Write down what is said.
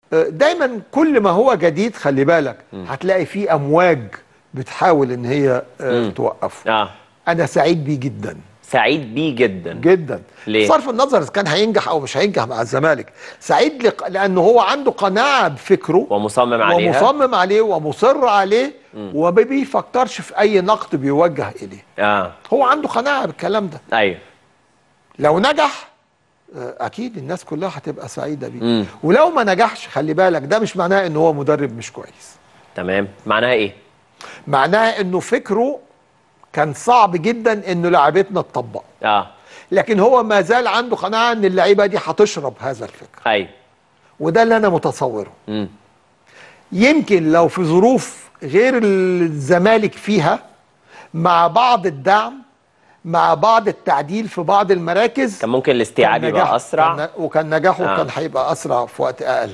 دايما كل ما هو جديد خلي بالك هتلاقي فيه امواج بتحاول ان هي آه، توقفه اه انا سعيد بيه جدا سعيد بيه جدا جدا ليه؟ صرف النظر اذا كان هينجح او مش هينجح مع الزمالك سعيد لق... لانه هو عنده قناعه بفكره ومصمم عليها ومصمم عليه ومصر عليه وما بيفكرش في اي نقد بيوجه اليه اه هو عنده قناعه بالكلام ده ايوه لو نجح آه، اكيد الناس كلها هتبقى سعيده بيه مم. ولو ما نجحش خلي بالك ده مش معناه ان هو مدرب مش كويس تمام معناها ايه معناها انه فكره كان صعب جدا انه لعبتنا تطبق اه لكن هو ما زال عنده قناعه ان اللعيبه دي هتشرب هذا الفكر ايوه وده اللي انا متصوره امم يمكن لو في ظروف غير الزمالك فيها مع بعض الدعم مع بعض التعديل في بعض المراكز كان ممكن الاستيعاب كان يبقى نجاح- اسرع كان- وكان نجاحه آه. كان هيبقى اسرع في وقت اقل